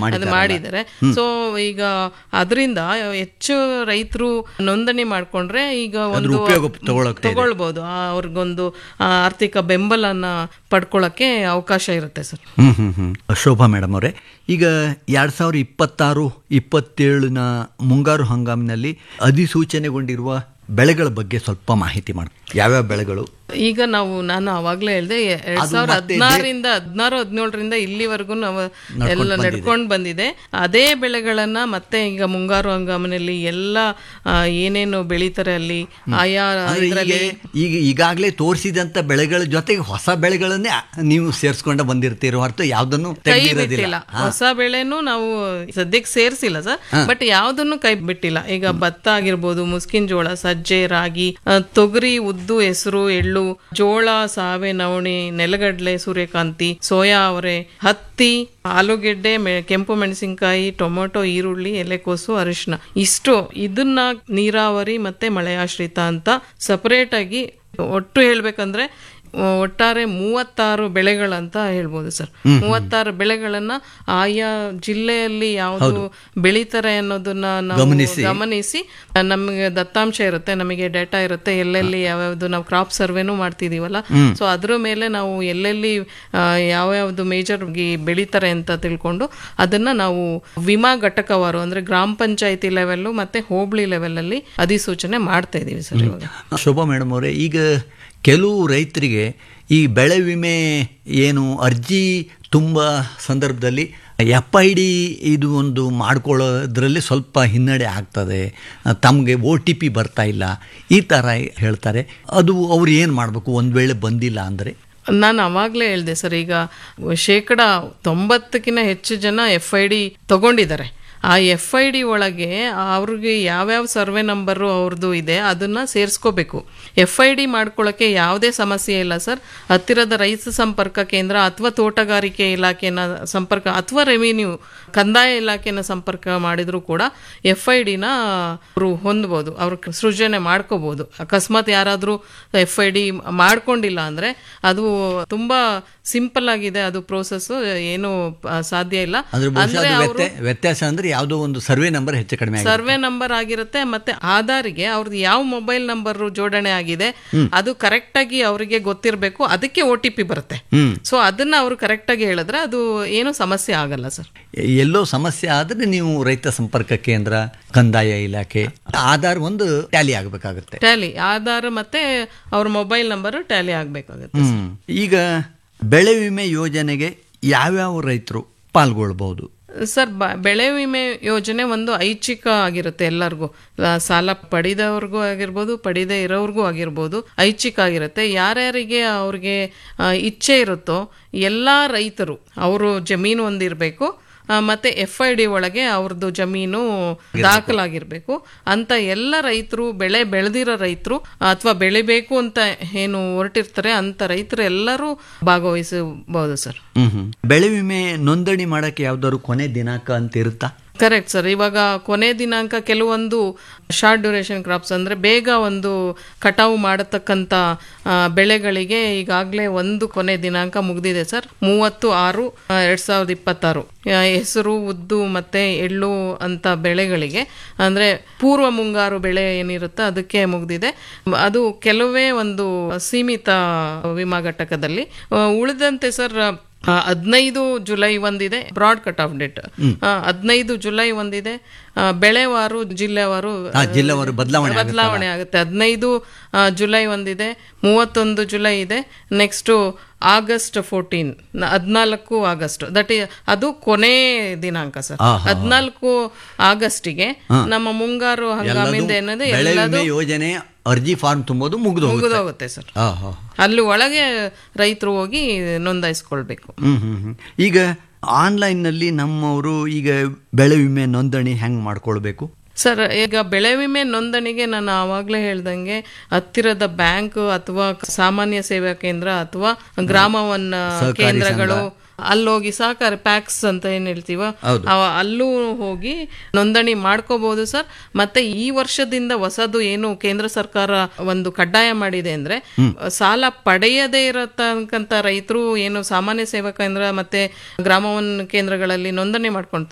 ಅದು ಮಾಡಿದ್ದಾರೆ ಸೊ ಈಗ ಅದರಿಂದ ಹೆಚ್ಚು ರೈತರು ನೋಂದಣಿ ಮಾಡ್ಕೊಂಡ್ರೆ ಈಗ ಒಂದು ಉಪಯೋಗ ತಗೊಳಕ್ಕೆ ತಗೊಳ್ಬಹುದು ಆ, ಅವ್ರಿಗೊಂದು ಆ, ಆರ್ಥಿಕ ಬೆಂಬಲನ ಪಡ್ಕೊಳ್ಳಕ್ಕೆ ಅವಕಾಶ ಇರುತ್ತೆ ಸರ್ ಹ್ಮ್ ಹ್ಮ್ ಹ್ಮ್ ಶೋಭಾ ಮೇಡಮ್ ಅವರೇ ಈಗ ಎರಡ್ ಸಾವಿರದ ಇಪ್ಪತ್ತಾರು ಇಪ್ಪತ್ತೇಳನ ಮುಂಗಾರು ಹಂಗಾಮಿನಲ್ಲಿ ಅಧಿಸೂಚನೆಗೊಂಡಿರುವ ಬೆಳೆಗಳ ಬಗ್ಗೆ ಸ್ವಲ್ಪ ಮಾಹಿತಿ ಮಾಡಿ ಯಾವ್ಯಾವ ಬೆಳೆಗಳು ಈಗ ನಾವು ನಾನು ಅವಾಗ್ಲೇ ಹೇಳ್ದೆ ಎರಡ್ ಅದು ಸಾವಿರದ ಮತ್ತೆ ಹದಿನಾರರಿಂದ ಹದಿನಾರು ಹದಿನೇಳರಿಂದ ಇಲ್ಲಿವರೆಗೂ ನಾವು ಎಲ್ಲ ನಡ್ಕೊಂಡು ಬಂದಿದೆ ಅದೇ ಬೆಳೆಗಳನ್ನ ಮತ್ತೆ ಈಗ ಮುಂಗಾರು ಹಂಗಾಮಿನಲ್ಲಿ ಎಲ್ಲ ಆ, ಏನೇನು ಬೆಳೀತಾರೆ ಅಲ್ಲಿ ಆಯಾ ಅಂದ್ರೆ ಈಗ ಇದರಲ್ಲಿ ಈಗ ಈಗಾಗಲೇ ತೋರಿಸಿದಂತ ಬೆಳೆಗಳ ಜೊತೆಗೆ ಹೊಸ ಬೆಳೆಗಳನ್ನೇ ನೀವು ಸೇರಿಸ್ಕೊಂಡ ಬಂದಿರ್ತೀರೋ ಹೊರತು ಯಾವ್ದನ್ನು ಕೈ ತೆಗೆದಿರೋದಿಲ್ಲ ಬಿಟ್ಟಿಲ್ಲ ಹೊಸ ಬೆಳೆನೂ ನಾವು ಸದ್ಯಕ್ಕೆ ಸೇರ್ಸಿಲ್ಲ ಸರ್ ಬಟ್ ಯಾವ್ದನ್ನು ಕೈ ಬಿಟ್ಟಿಲ್ಲ ಈಗ ಭತ್ತ ಆಗಿರ್ಬೋದು ಮುಸ್ಕಿನ್ ಜೋಳ ಸಜ್ಜೆ ರಾಗಿ ಆ, ತೊಗರಿ ಉದ್ದು ಹೆಸರು ಎಳ್ಳು ಜೋಳ ಸಾವೆ ನವಣೆ ನೆಲಗಡಲೆ ಸೂರ್ಯಕಾಂತಿ ಸೋಯಾ ಅವರೆ ಹತ್ತಿ ಆಲೂಗೆಡ್ಡೆ ಮೆ- ಕೆಂಪು ಮೆಣಸಿನಕಾಯಿ ಟೊಮೊಟೊ ಈರುಳ್ಳಿ ಎಲೆಕೋಸು ಅರಿಶಿನ ಇಷ್ಟು ಇದನ್ನ ನೀರಾವರಿ ಮತ್ತೆ ಮಳೆಯಾಶ್ರಿತ ಅಂತ ಸಪರೇಟ್ ಆಗಿ ಒಟ್ಟು ಹೇಳ್ಬೇಕಂದ್ರೆ ಆ, ಒಟ್ಟಾರೆ ಮೂವತ್ತಾರು ಬೆಳೆಗಳಂತ ಹೇಳ್ಬೋದು ಸರ್ ಮೂವತ್ತಾರು ಬೆಳೆಗಳನ್ನ ಆಯಾ ಜಿಲ್ಲೆಯಲ್ಲಿ ಯಾವುದು ಬೆಳೀತಾರೆ ಅನ್ನೋದನ್ನ ನಾವು ಗಮನಿಸಿ ನಮಗೆ ದತ್ತಾಂಶ ಇರುತ್ತೆ ನಮಗೆ ಡೇಟಾ ಇರುತ್ತೆ ಎಲ್ಲೆಲ್ಲಿ ಯಾವ್ಯಾವ್ದು ನಾವು ಕ್ರಾಪ್ ಸರ್ವೆನೂ ಮಾಡ್ತಿದೀವಲ್ಲ ಸೊ ಅದ್ರ ಮೇಲೆ ನಾವು ಎಲ್ಲೆಲ್ಲಿ ಆ, ಯಾವ್ಯಾವ್ದು ಮೇಜರ್ ಬೆಳೀತಾರೆ ಅಂತ ತಿಳ್ಕೊಂಡು ಅದನ್ನ ನಾವು ವಿಮಾ ಘಟಕವಾರು ಅಂದ್ರೆ ಗ್ರಾಮ ಪಂಚಾಯತಿ ಲೆವೆಲ್ ಮತ್ತೆ ಹೋಬಳಿ ಲೆವೆಲ್ ಅಲ್ಲಿ ಅಧಿಸೂಚನೆ ಮಾಡ್ತಾ ಇದೀವಿ ಸರ್ ಇವಾಗ ಶೋಭಾ ಮೇಡಮ್ ಅವರೇ ಈಗ ಕೆಲವು ರೈತರಿಗೆ ಈ ಬೆಳೆ ವಿಮೆ ಏನು ಅರ್ಜಿ ತುಂಬ ಸಂದರ್ಭದಲ್ಲಿ ಎಫ್ ಐ ಡಿ ಇದು ಒಂದು ಮಾಡ್ಕೊಳ್ಳೋದ್ರಲ್ಲಿ ಸ್ವಲ್ಪ ಹಿನ್ನಡೆ ಆಗ್ತದೆ ತಮಗೆ ಒ ಟಿ ಪಿ ಬರ್ತಾ ಇಲ್ಲ ಈ ಥರ ಹೇಳ್ತಾರೆ ಅದು ಅವ್ರು ಏನು ಮಾಡಬೇಕು ಒಂದು ವೇಳೆ ಬಂದಿಲ್ಲ ಅಂದರೆ ನಾನು ಅವಾಗಲೇ ಹೇಳಿದೆ ಸರ್ ಈಗ ಶೇಕಡ ತೊಂಬತ್ತಕ್ಕಿಂತ ಹೆಚ್ಚು ಜನ ಎಫ್ ಐ ಡಿ ತಗೊಂಡಿದ್ದಾರೆ ಆ ಎಫ್ ಐ ಡಿ ಒಳಗೆ ಅವ್ರಿಗೆ ಯಾವ್ಯಾವ ಸರ್ವೆ ನಂಬರು ಅವ್ರದ್ದು ಇದೆ ಅದನ್ನ ಸೇರಿಸ್ಕೋಬೇಕು ಎಫ್ ಐ ಡಿ ಮಾಡ್ಕೊಳ್ಳೋಕ್ಕೆ ಯಾವುದೇ ಸಮಸ್ಯೆ ಇಲ್ಲ ಸರ್ ಹತ್ತಿರದ ರೈತ ಸಂಪರ್ಕ ಕೇಂದ್ರ ಅಥವಾ ತೋಟಗಾರಿಕೆ ಇಲಾಖೆನ ಸಂಪರ್ಕ ಅಥವಾ ರೆವಿನ್ಯೂ ಕಂದಾಯ ಇಲಾಖೆನ ಸಂಪರ್ಕ ಮಾಡಿದ್ರು ಕೂಡ ಎಫ್ ಐ ಡಿನ ಅವರು ಹೊಂದ್ಬೋದು ಅವ್ರು ಸೃಜನೆ ಮಾಡ್ಕೋಬಹುದು ಅಕಸ್ಮಾತ್ ಯಾರಾದರೂ ಎಫ್ ಐ ಡಿ ಮಾಡ್ಕೊಂಡಿಲ್ಲ ಅಂದ್ರೆ ಅದು ತುಂಬಾ ಸಿಂಪಲ್ ಆಗಿದೆ ಅದು ಪ್ರೋಸೆಸ್ ಏನು ಆ, ಸಾಧ್ಯ ಇಲ್ಲ ಅಂದ್ರೆ ಬಹುಶಃ ಅಂದ್ರೆ ಅದು ಅವರು ವ್ಯತ್ಯ- ವ್ಯತ್ಯಾಸ ಅಂದ್ರೆ ಯಾವುದೋ ಒಂದು ಸರ್ವೆ ನಂಬರ್ ಹೆಚ್ಚು ಕಡಿಮೆ ಆಗಿದೆ ಸರ್ವೆ ನಂಬರ್ ಆಗಿರುತ್ತೆ ಮತ್ತೆ ಆಧಾರ್ಗೆ ಅವ್ರದ್ದು ಯಾವ ಮೊಬೈಲ್ ನಂಬರ್ ಜೋಡಣೆ ಆಗಿದೆ ಅದು ಕರೆಕ್ಟ್ ಆಗಿ ಅವರಿಗೆ ಗೊತ್ತಿರಬೇಕು ಅದಕ್ಕೆ ಒ ಟಿ ಪಿ ಬರುತ್ತೆ ಸೊ ಅದನ್ನ ಅವರು ಕರೆಕ್ಟ್ ಆಗಿ ಹೇಳಿದ್ರೆ ಅದು ಏನು ಸಮಸ್ಯೆ ಆಗಲ್ಲ ಸರ್ ಎಲ್ಲೋ ಸಮಸ್ಯೆ ಆದರೆ ನೀವು ರೈತ ಸಂಪರ್ಕ ಕೇಂದ್ರ ಕಂದಾಯ ಇಲಾಖೆ ಆಧಾರ್ ಒಂದು ಟ್ಯಾಲಿ ಆಗಬೇಕಾಗುತ್ತೆ ಟ್ಯಾಲಿ ಆಧಾರ್ ಮತ್ತೆ ಅವ್ರ ಮೊಬೈಲ್ ನಂಬರ್ ಟ್ಯಾಲಿ ಆಗ್ಬೇಕಾಗುತ್ತೆ ಹ್ಮ್. ಈಗ ಬೆಳೆ ವಿಮೆ ಯೋಜನೆಗೆ ಯಾವ್ಯಾವ ರೈತರು ಪಾಲ್ಗೊಳ್ಬಹುದು ಸರ್ ಬ- ಬೆಳೆ ವಿಮೆ ಯೋಜನೆ ಒಂದು ಐಚ್ಛಿಕ ಆಗಿರುತ್ತೆ ಎಲ್ಲರಿಗೂ ಆ, ಸಾಲ ಪಡೆದವ್ರಿಗೂ ಆಗಿರ್ಬೋದು ಪಡೆದೇ ಇರೋರ್ಗೂ ಆಗಿರ್ಬೋದು ಐಚ್ಛಿಕ ಆಗಿರುತ್ತೆ ಯಾರ್ಯಾರಿಗೆ ಅವ್ರಿಗೆ ಆ, ಇಚ್ಛೆ ಇರುತ್ತೋ ಎಲ್ಲ ರೈತರು ಅವರು ಜಮೀನು ಹೊಂದಿರಬೇಕು ಆ, ಮತ್ತೆ ಎಫ್ ಐ ಡಿ ಒಳಗೆ ಅವ್ರದ್ದು ಜಮೀನು ದಾಖಲಾಗಿರ್ಬೇಕು ಅಂತ ಎಲ್ಲ ರೈತರು ಬೆಳೆ ಬೆಳೆದಿರೋ ರೈತರು ಅಥವಾ ಬೆಳಿಬೇಕು ಅಂತ ಏನು ಹೊರಟಿರ್ತಾರೆ ಅಂತ ರೈತರು ಎಲ್ಲರೂ ಭಾಗವಹಿಸಬಹುದು ಸರ್ ಹ್ಮ್ ಹ್ಮ್. ಬೆಳೆ ವಿಮೆ ನೋಂದಣಿ ಮಾಡಕ್ಕೆ ಯಾವ್ದಾದ್ರು ಕೊನೆ ದಿನಾಂಕ ಅಂತ ಇರುತ್ತಾ ಕರೆಕ್ಟ್ ಸರ್ ಇವಾಗ ಕೊನೆ ದಿನಾಂಕ ಕೆಲವೊಂದು ಶಾರ್ಟ್ ಡ್ಯೂರೇಷನ್ ಕ್ರಾಪ್ಸ್ ಅಂದ್ರೆ ಬೇಗ ಒಂದು ಕಟಾವು ಮಾಡತಕ್ಕಂತ ಆ, ಬೆಳೆಗಳಿಗೆ ಈಗಾಗಲೇ ಒಂದು ಕೊನೆ ದಿನಾಂಕ ಮುಗ್ದಿದೆ ಸರ್ ಮೂವತ್ತು ಆರು ಆ, ಎರಡ್ ಸಾವಿರದ ಇಪ್ಪತ್ತಾರು ಆ, ಹೆಸರು ಉದ್ದು ಮತ್ತೆ ಎಳ್ಳು ಅಂತ ಬೆಳೆಗಳಿಗೆ ಅಂದ್ರೆ ಪೂರ್ವ ಮುಂಗಾರು ಬೆಳೆ ಏನಿರುತ್ತೋ ಅದಕ್ಕೆ ಮುಗ್ದಿದೆ ಅದು ಕೆಲವೇ ಒಂದು ಸೀಮಿತ ವಿಮಾ ಘಟಕದಲ್ಲಿ ಆ, ಉಳಿದಂತೆ ಸರ್ ಆ, ಹದಿನೈದು ಜುಲೈ ಒಂದಿದೆ ಬ್ರಾಡ್ ಕಟ್ ಆಫ್ ಡೇಟ್ ಹದಿನೈದು ಜುಲೈ ಒಂದಿದೆ ಆ, ಬೆಳೆವಾರು ಜಿಲ್ಲೆವಾರು ಆ, ಜಿಲ್ಲೆವಾರು ಬದಲಾವಣೆ ಬದಲಾವಣೆ ಆಗುತ್ತೆ ಹದಿನೈದು ಆ, ಜುಲೈ ಒಂದಿದೆ ಮೂವತ್ತೊಂದು ಜುಲೈ ಇದೆ ನೆಕ್ಸ್ಟು ಆಗಸ್ಟ್ ಫೋರ್ಟೀನ್ ಹದಿನಾಲ್ಕು ಆಗಸ್ಟ್ ದಟ್ ಅದು ಕೊನೆ ದಿನಾಂಕ ಸರ್ ಹದಿನಾಲ್ಕು ಆಗಸ್ಟಿಗೆ ನಮ್ಮ ಮುಂಗಾರು ಹಂಗಾಮಿಂದ ಏನದು ಬೆಳೆ ಎಲ್ಲದು ವಿಮೆ ಯೋಜನೆ ಅರ್ಜಿ ಫಾರ್ಮ್ ತುಂಬೋದು ಮುಗಿದು ಮುಗಿದೋಗುತ್ತೆ ಸರ್ ಆ, ಹಾ. ಅಲ್ಲಿ ಒಳಗೆ ರೈತರು ಹೋಗಿ ನೋಂದಾಯಿಸ್ಕೊಳ್ಬೇಕು ಹ್ಮ್ ಹ್ಮ್ ಹ್ಮ್. ಈಗ ಆನ್ಲೈನ್ನಲ್ಲಿ ನಮ್ಮವರು ಈಗ ಬೆಳೆ ವಿಮೆ ನೋಂದಣಿ ಹೆಂಗ್ ಮಾಡ್ಕೊಳ್ಬೇಕು ಸರ್ ಈಗ ಬೆಳೆ ವಿಮೆ ನೋಂದಣಿಗೆ ನಾನು ಆವಾಗಲೇ ಹೇಳ್ದಂಗೆ ಹತ್ತಿರದ ಬ್ಯಾಂಕ್ ಅಥವಾ ಸಾಮಾನ್ಯ ಸೇವಾ ಕೇಂದ್ರ ಅಥವಾ ಗ್ರಾಮವನ್ನ ಕೇಂದ್ರಗಳು ಅಲ್ಲೋಗಿ ಸಹಕಾರ ಪ್ಯಾಕ್ಸ್ ಅಂತ ಏನ್ ಹೇಳ್ತೀವ ಅವ- ಅಲ್ಲೂ ಹೋಗಿ ನೋಂದಣಿ ಮಾಡ್ಕೋಬಹುದು ಸರ್ ಮತ್ತೆ ಈ ವರ್ಷದಿಂದ ಹೊಸದು ಏನು ಕೇಂದ್ರ ಸರ್ಕಾರ ಒಂದು ಕಡ್ಡಾಯ ಮಾಡಿದೆ ಅಂದ್ರೆ ಸಾಲ ಪಡೆಯದೇ ಇರತಕ್ಕಂತ ರೈತರು ಏನು ಸಾಮಾನ್ಯ ಸೇವಾ ಕೇಂದ್ರ ಮತ್ತೆ ಗ್ರಾಮವನ್ನ ಕೇಂದ್ರಗಳಲ್ಲಿ ನೋಂದಣಿ ಮಾಡ್ಕೊಂಡು